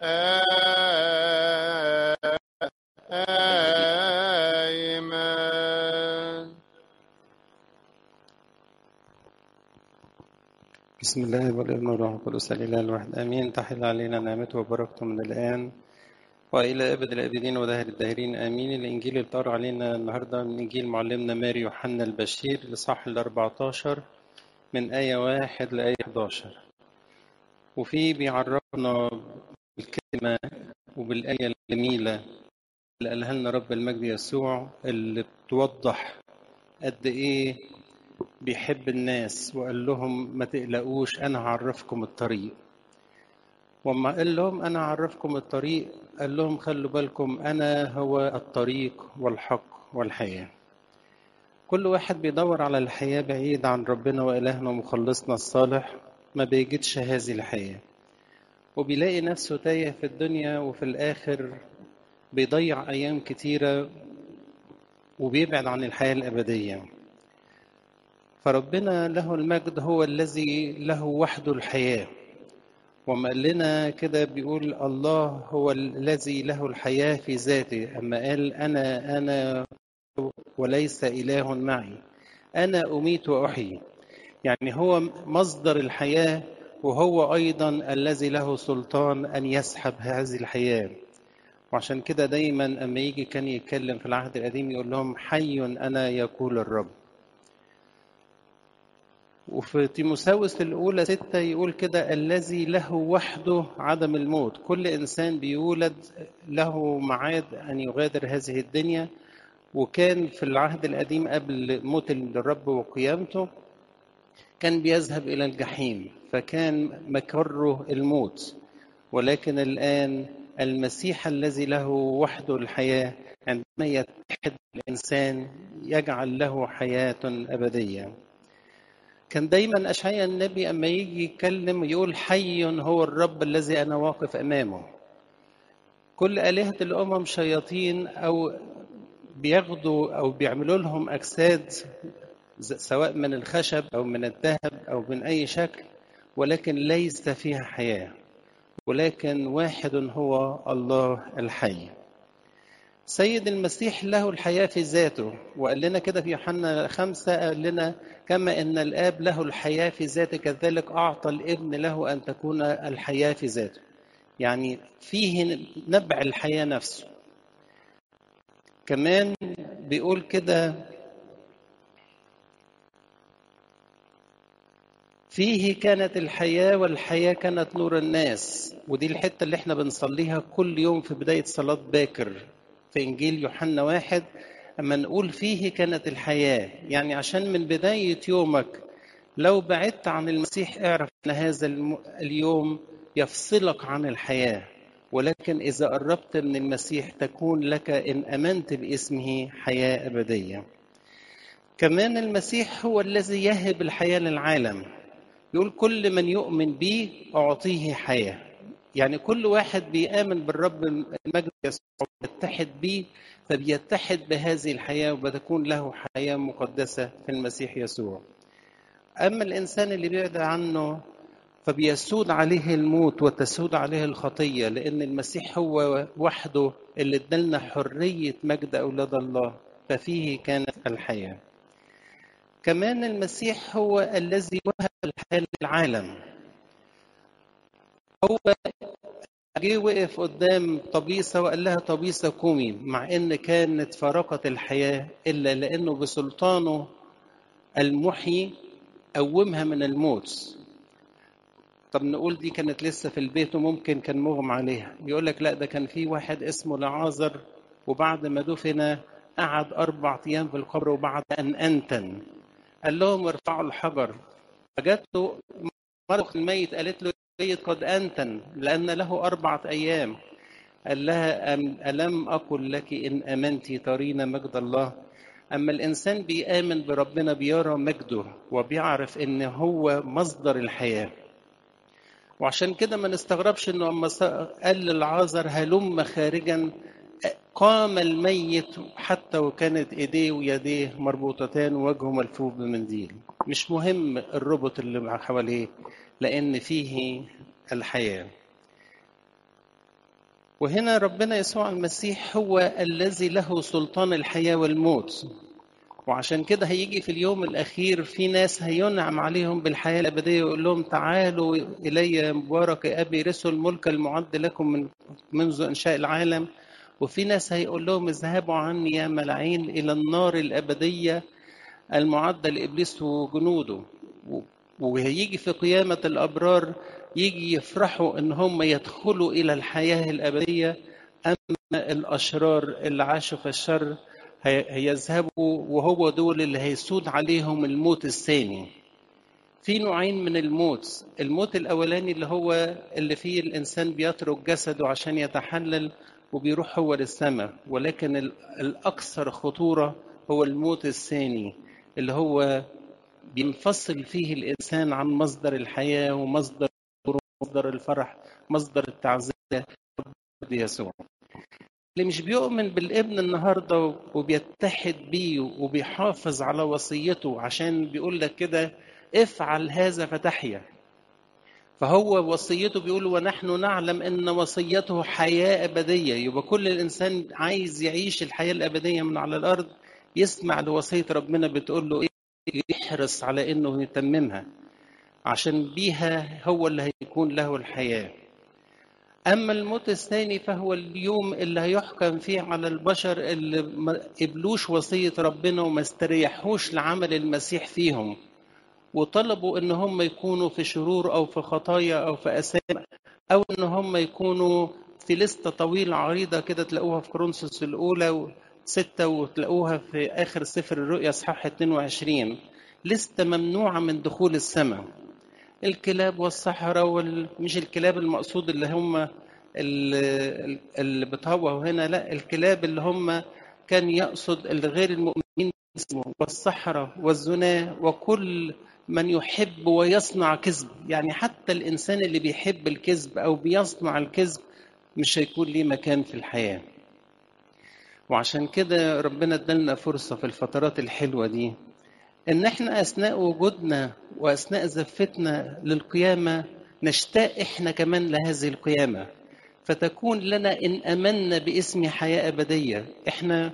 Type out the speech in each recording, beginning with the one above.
آمين بسم الله والابن والروح القدس الاله الواحد امين تحل علينا نعمته وبركته من الان والى ابد الابدين ودهر الداهرين امين الانجيل اللي طار علينا النهارده من انجيل معلمنا ماري يوحنا البشير الاصحاح ال 14 من ايه واحد لايه 11 وفيه بيعرفنا بالكلمه وبالايه الجميله اللي قالها لنا رب المجد يسوع اللي بتوضح قد ايه بيحب الناس وقال لهم ما تقلقوش انا هعرفكم الطريق وما قال لهم انا هعرفكم الطريق قال لهم خلوا بالكم انا هو الطريق والحق والحياه كل واحد بيدور على الحياه بعيد عن ربنا والهنا ومخلصنا الصالح ما بيجدش هذه الحياه وبيلاقي نفسه تايه في الدنيا وفي الاخر بيضيع ايام كتيره وبيبعد عن الحياه الابديه فربنا له المجد هو الذي له وحده الحياة وما قال لنا كده بيقول الله هو الذي له الحياة في ذاته أما قال أنا أنا وليس إله معي أنا أميت وأحيي يعني هو مصدر الحياة وهو أيضا الذي له سلطان أن يسحب هذه الحياة وعشان كده دايما أما يجي كان يتكلم في العهد القديم يقول لهم حي أنا يقول الرب وفي تيموساوس الأولى ستة يقول كده الذي له وحده عدم الموت كل إنسان بيولد له معاد أن يغادر هذه الدنيا وكان في العهد القديم قبل موت الرب وقيامته كان بيذهب إلى الجحيم فكان مكره الموت ولكن الآن المسيح الذي له وحده الحياة عندما يتحد الإنسان يجعل له حياة أبدية كان دايما أشعيا النبي أما يجي يتكلم يقول حي هو الرب الذي أنا واقف أمامه كل آلهة الأمم شياطين أو بياخدوا أو بيعملوا لهم أجساد سواء من الخشب أو من الذهب أو من أي شكل ولكن ليس فيها حياة ولكن واحد هو الله الحي سيد المسيح له الحياة في ذاته وقال لنا كده في يوحنا خمسة قال لنا كما أن الآب له الحياة في ذاته كذلك أعطى الابن له أن تكون الحياة في ذاته يعني فيه نبع الحياة نفسه كمان بيقول كده فيه كانت الحياة والحياة كانت نور الناس ودي الحتة اللي احنا بنصليها كل يوم في بداية صلاة باكر في إنجيل يوحنا واحد أما نقول فيه كانت الحياة يعني عشان من بداية يومك لو بعدت عن المسيح اعرف أن هذا اليوم يفصلك عن الحياة ولكن إذا قربت من المسيح تكون لك إن أمنت باسمه حياة أبدية كمان المسيح هو الذي يهب الحياة للعالم يقول كل من يؤمن بي أعطيه حياة يعني كل واحد بيآمن بالرب المجد يسوع يتحد بيه فبيتحد بهذه الحياة وبتكون له حياة مقدسة في المسيح يسوع أما الإنسان اللي بيبعد عنه فبيسود عليه الموت وتسود عليه الخطية لأن المسيح هو وحده اللي ادالنا حرية مجد أولاد الله ففيه كانت الحياة كمان المسيح هو الذي وهب الحياة للعالم هو جه وقف قدام طبيسة وقال لها طبيسة قومي مع إن كانت فارقت الحياة إلا لأنه بسلطانه المحيي قومها من الموت طب نقول دي كانت لسه في البيت وممكن كان مغمى عليها يقول لك لا ده كان في واحد اسمه لعازر وبعد ما دفن قعد أربع أيام في القبر وبعد أن أنتن قال لهم ارفعوا الحجر فجاته مرة الميت قالت له الميت قد أنتن لأن له أربعة أيام قال لها أم ألم أقل لك إن أمنت ترين مجد الله أما الإنسان بيآمن بربنا بيرى مجده وبيعرف إن هو مصدر الحياة وعشان كده ما نستغربش إنه أما قال للعازر هلم خارجا قام الميت حتى وكانت ايديه ويديه مربوطتان ووجهه ملفوف بمنديل مش مهم الربط اللي حواليه لان فيه الحياه وهنا ربنا يسوع المسيح هو الذي له سلطان الحياة والموت وعشان كده هيجي في اليوم الأخير في ناس هينعم عليهم بالحياة الأبدية ويقول لهم تعالوا إلي مبارك أبي رثوا الملك المعد لكم من منذ إنشاء العالم وفي ناس هيقول لهم اذهبوا عني يا ملاعين إلى النار الأبدية المعدة لإبليس وجنوده وهيجي في قيامة الأبرار يجي يفرحوا إن هم يدخلوا إلى الحياة الأبدية أما الأشرار اللي عاشوا في الشر هيذهبوا وهو دول اللي هيسود عليهم الموت الثاني في نوعين من الموت الموت الأولاني اللي هو اللي فيه الإنسان بيترك جسده عشان يتحلل وبيروح هو للسماء ولكن الأكثر خطورة هو الموت الثاني اللي هو بينفصل فيه الإنسان عن مصدر الحياة ومصدر مصدر الفرح مصدر التعزية يسوع اللي مش بيؤمن بالابن النهارده وبيتحد بيه وبيحافظ على وصيته عشان بيقول لك كده افعل هذا فتحيا فهو وصيته بيقول ونحن نعلم ان وصيته حياه ابديه يبقى كل الانسان عايز يعيش الحياه الابديه من على الارض يسمع لوصيه ربنا بتقول له ايه يحرص على انه يتممها عشان بيها هو اللي هيكون له الحياه أما الموت الثاني فهو اليوم اللي هيحكم فيه على البشر اللي ما قبلوش وصية ربنا وما استريحوش لعمل المسيح فيهم وطلبوا إن هم يكونوا في شرور أو في خطايا أو في أسام أو إن هم يكونوا في لستة طويلة عريضة كده تلاقوها في كورنثوس الأولى ستة وتلاقوها في آخر سفر الرؤيا إصحاح 22 لستة ممنوعة من دخول السماء الكلاب والصحراء وال... مش الكلاب المقصود اللي هم اللي, اللي بتهوهوا هنا لا الكلاب اللي هم كان يقصد الغير المؤمنين والصحراء والزنا وكل من يحب ويصنع كذب يعني حتى الإنسان اللي بيحب الكذب أو بيصنع الكذب مش هيكون ليه مكان في الحياة وعشان كده ربنا ادالنا فرصة في الفترات الحلوة دي ان احنا اثناء وجودنا واثناء زفتنا للقيامه نشتاق احنا كمان لهذه القيامه فتكون لنا ان امنا باسم حياه ابديه احنا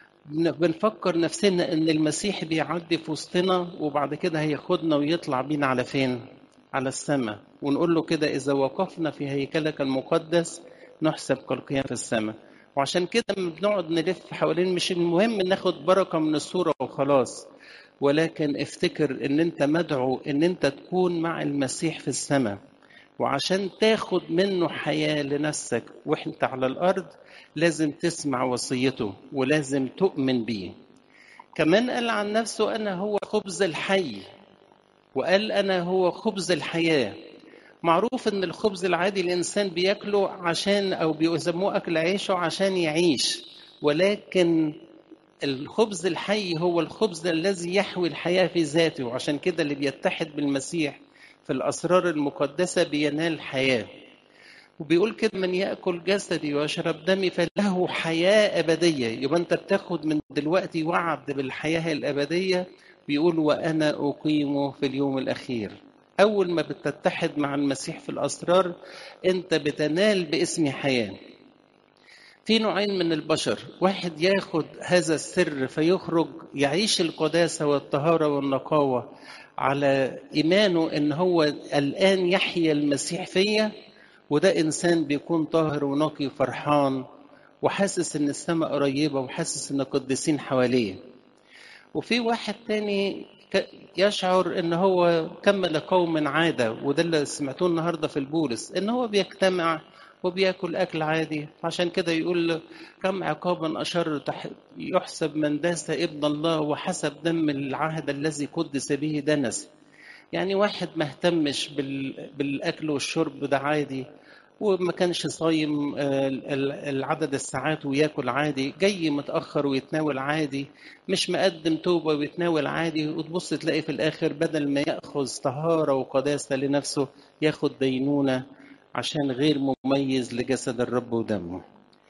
بنفكر نفسنا ان المسيح بيعدي في وسطنا وبعد كده هياخدنا ويطلع بينا على فين على السماء ونقول له كده اذا وقفنا في هيكلك المقدس نحسب كالقيام في السماء وعشان كده بنقعد نلف حوالين مش المهم ناخد بركه من الصوره وخلاص ولكن افتكر ان انت مدعو ان انت تكون مع المسيح في السماء وعشان تاخد منه حياة لنفسك وانت على الارض لازم تسمع وصيته ولازم تؤمن بيه كمان قال عن نفسه انا هو خبز الحي وقال انا هو خبز الحياة معروف ان الخبز العادي الانسان بياكله عشان او بيسموه اكل عيشه عشان يعيش ولكن الخبز الحي هو الخبز الذي يحوي الحياة في ذاته وعشان كده اللي بيتحد بالمسيح في الأسرار المقدسة بينال حياة وبيقول كده من يأكل جسدي ويشرب دمي فله حياة أبدية يبقى أنت بتاخد من دلوقتي وعد بالحياة الأبدية بيقول وأنا أقيمه في اليوم الأخير أول ما بتتحد مع المسيح في الأسرار أنت بتنال باسم حياة في نوعين من البشر واحد ياخد هذا السر فيخرج يعيش القداسة والطهارة والنقاوة على إيمانه إن هو الآن يحيا المسيح فيا وده إنسان بيكون طاهر ونقي وفرحان وحاسس إن السماء قريبة وحاسس إن القديسين حواليه وفي واحد تاني يشعر ان هو كمل قوم عاده وده اللي سمعتوه النهارده في البولس ان هو بيجتمع وبياكل اكل عادي عشان كده يقول كم عقابا اشر يحسب من داس ابن الله وحسب دم العهد الذي قدس به دنس يعني واحد ما اهتمش بالاكل والشرب ده عادي وما كانش صايم العدد الساعات وياكل عادي جاي متاخر ويتناول عادي مش مقدم توبه ويتناول عادي وتبص تلاقي في الاخر بدل ما ياخذ طهاره وقداسه لنفسه ياخد دينونه عشان غير مميز لجسد الرب ودمه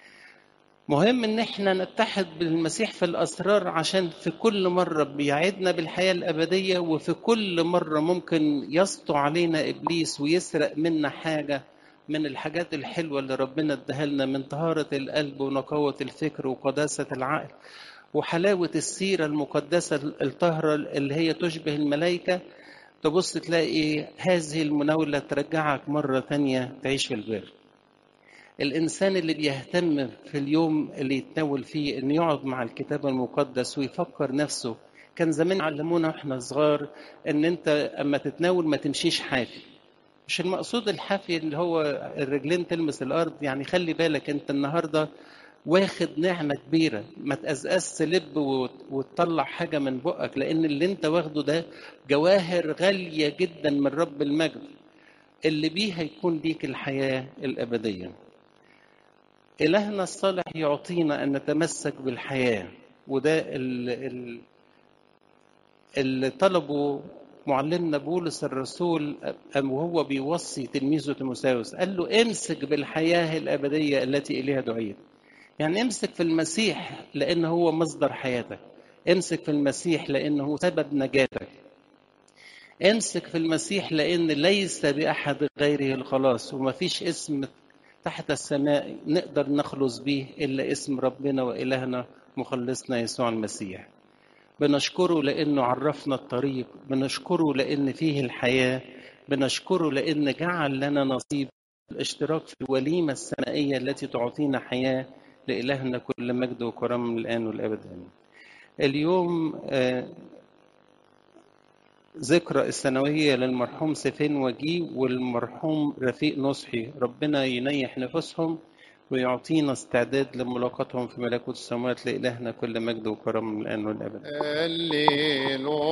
مهم ان احنا نتحد بالمسيح في الاسرار عشان في كل مره بيعدنا بالحياه الابديه وفي كل مره ممكن يسطو علينا ابليس ويسرق منا حاجه من الحاجات الحلوة اللي ربنا اداها لنا من طهارة القلب ونقاوة الفكر وقداسة العقل وحلاوة السيرة المقدسة الطاهرة اللي هي تشبه الملائكة تبص تلاقي هذه المناولة ترجعك مرة تانية تعيش في البر الإنسان اللي بيهتم في اليوم اللي يتناول فيه إنه يقعد مع الكتاب المقدس ويفكر نفسه كان زمان علمونا واحنا صغار إن أنت أما تتناول ما تمشيش حافي مش المقصود الحافي اللي هو الرجلين تلمس الأرض يعني خلي بالك أنت النهاردة واخد نعمة كبيرة ما تقزقز لب وتطلع حاجة من بقك لأن اللي أنت واخده ده جواهر غالية جدا من رب المجد اللي بيه هيكون ليك الحياة الأبدية إلهنا الصالح يعطينا أن نتمسك بالحياة وده اللي طلبه معلمنا بولس الرسول وهو بيوصي تلميذه تيموثاوس قال له امسك بالحياة الأبدية التي إليها دعيت يعني امسك في المسيح لأنه هو مصدر حياتك امسك في المسيح لأنه سبب نجاتك امسك في المسيح لأن ليس بأحد غيره الخلاص وما فيش اسم تحت السماء نقدر نخلص به إلا اسم ربنا وإلهنا مخلصنا يسوع المسيح بنشكره لأنه عرفنا الطريق بنشكره لأن فيه الحياة بنشكره لأن جعل لنا نصيب الاشتراك في الوليمة السمائية التي تعطينا حياة لإلهنا كل مجد وكرم من الآن والأبد آمين اليوم ذكرى السنوية للمرحوم سيفين وجي والمرحوم رفيق نصحي ربنا ينيح نفوسهم ويعطينا استعداد لملاقاتهم في ملكوت السماوات لإلهنا كل مجد وكرم من الآن والأبد الليل